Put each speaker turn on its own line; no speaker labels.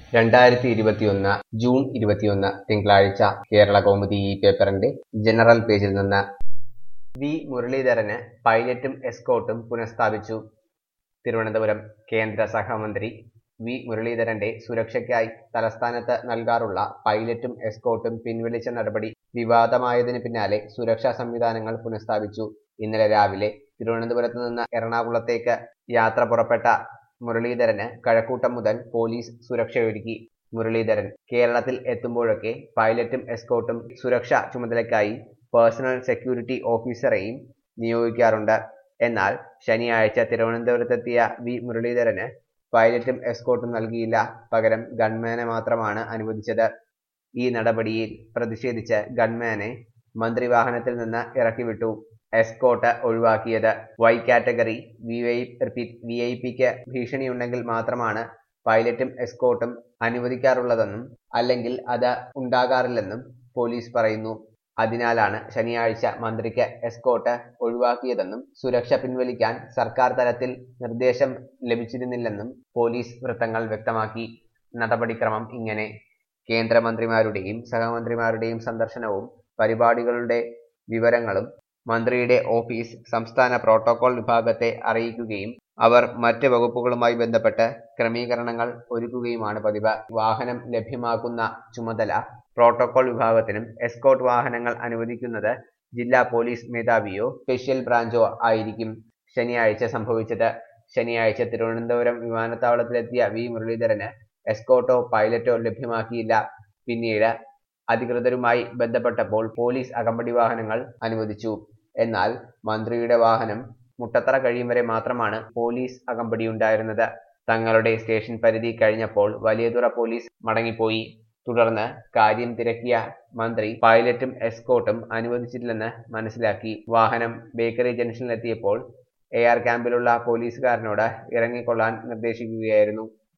രണ്ടായിരത്തി ഇരുപത്തിയൊന്ന് ജൂൺ ഇരുപത്തിയൊന്ന് തിങ്കളാഴ്ച കേരള കൗമുദി ഈ പേപ്പറിന്റെ ജനറൽ പേജിൽ നിന്ന് വി മുരളീധരന് പൈലറ്റും എസ്കോട്ടും പുനഃസ്ഥാപിച്ചു തിരുവനന്തപുരം കേന്ദ്ര സഹമന്ത്രി വി മുരളീധരന്റെ സുരക്ഷയ്ക്കായി തലസ്ഥാനത്ത് നൽകാറുള്ള പൈലറ്റും എസ്കോട്ടും പിൻവലിച്ച നടപടി വിവാദമായതിനു പിന്നാലെ സുരക്ഷാ സംവിധാനങ്ങൾ പുനഃസ്ഥാപിച്ചു ഇന്നലെ രാവിലെ തിരുവനന്തപുരത്ത് നിന്ന് എറണാകുളത്തേക്ക് യാത്ര പുറപ്പെട്ട മുരളീധരന് കഴക്കൂട്ടം മുതൽ പോലീസ് സുരക്ഷയൊരുക്കി മുരളീധരൻ കേരളത്തിൽ എത്തുമ്പോഴൊക്കെ പൈലറ്റും എസ്കോട്ടും സുരക്ഷാ ചുമതലയ്ക്കായി പേഴ്സണൽ സെക്യൂരിറ്റി ഓഫീസറെയും നിയോഗിക്കാറുണ്ട് എന്നാൽ ശനിയാഴ്ച തിരുവനന്തപുരത്തെത്തിയ വി മുരളീധരന് പൈലറ്റും എസ്കോട്ടും നൽകിയില്ല പകരം ഗൺമാനെ മാത്രമാണ് അനുവദിച്ചത് ഈ നടപടിയിൽ പ്രതിഷേധിച്ച് ഗൺമാനെ മന്ത്രി വാഹനത്തിൽ നിന്ന് ഇറക്കിവിട്ടു എസ്കോട്ട് ഒഴിവാക്കിയത് Y category V I repeat V I പിക്ക് ഭീഷണിയുണ്ടെങ്കിൽ മാത്രമാണ് പൈലറ്റും എസ്കോട്ടും അനുവദിക്കാറുള്ളതെന്നും അല്ലെങ്കിൽ അത് ഉണ്ടാകാറില്ലെന്നും പോലീസ് പറയുന്നു അതിനാലാണ് ശനിയാഴ്ച മന്ത്രിക്ക് എസ്കോട്ട് ഒഴിവാക്കിയതെന്നും സുരക്ഷ പിൻവലിക്കാൻ സർക്കാർ തലത്തിൽ നിർദ്ദേശം ലഭിച്ചിരുന്നില്ലെന്നും പോലീസ് വൃത്തങ്ങൾ വ്യക്തമാക്കി നടപടിക്രമം ഇങ്ങനെ കേന്ദ്രമന്ത്രിമാരുടെയും സഹമന്ത്രിമാരുടെയും സന്ദർശനവും പരിപാടികളുടെ വിവരങ്ങളും മന്ത്രിയുടെ ഓഫീസ് സംസ്ഥാന പ്രോട്ടോകോൾ വിഭാഗത്തെ അറിയിക്കുകയും അവർ മറ്റ് വകുപ്പുകളുമായി ബന്ധപ്പെട്ട് ക്രമീകരണങ്ങൾ ഒരുക്കുകയുമാണ് പതിവ് വാഹനം ലഭ്യമാക്കുന്ന ചുമതല പ്രോട്ടോകോൾ വിഭാഗത്തിനും എസ്കോട്ട് വാഹനങ്ങൾ അനുവദിക്കുന്നത് ജില്ലാ പോലീസ് മേധാവിയോ സ്പെഷ്യൽ ബ്രാഞ്ചോ ആയിരിക്കും ശനിയാഴ്ച സംഭവിച്ചത് ശനിയാഴ്ച തിരുവനന്തപുരം വിമാനത്താവളത്തിലെത്തിയ വി മുരളീധരന് എസ്കോട്ടോ പൈലറ്റോ ലഭ്യമാക്കിയില്ല പിന്നീട് അധികൃതരുമായി ബന്ധപ്പെട്ടപ്പോൾ പോലീസ് അകമ്പടി വാഹനങ്ങൾ അനുവദിച്ചു എന്നാൽ മന്ത്രിയുടെ വാഹനം മുട്ടത്തറ കഴിയും വരെ മാത്രമാണ് പോലീസ് അകമ്പടിയുണ്ടായിരുന്നത് തങ്ങളുടെ സ്റ്റേഷൻ പരിധി കഴിഞ്ഞപ്പോൾ വലിയതുറ പോലീസ് മടങ്ങിപ്പോയി തുടർന്ന് കാര്യം തിരക്കിയ മന്ത്രി പൈലറ്റും എസ്കോട്ടും അനുവദിച്ചിട്ടില്ലെന്ന് മനസ്സിലാക്കി വാഹനം ബേക്കറി ജംഗ്ഷനിലെത്തിയപ്പോൾ എ ആർ ക്യാമ്പിലുള്ള പോലീസുകാരനോട് ഇറങ്ങിക്കൊള്ളാൻ നിർദ്ദേശിക്കുകയായിരുന്നു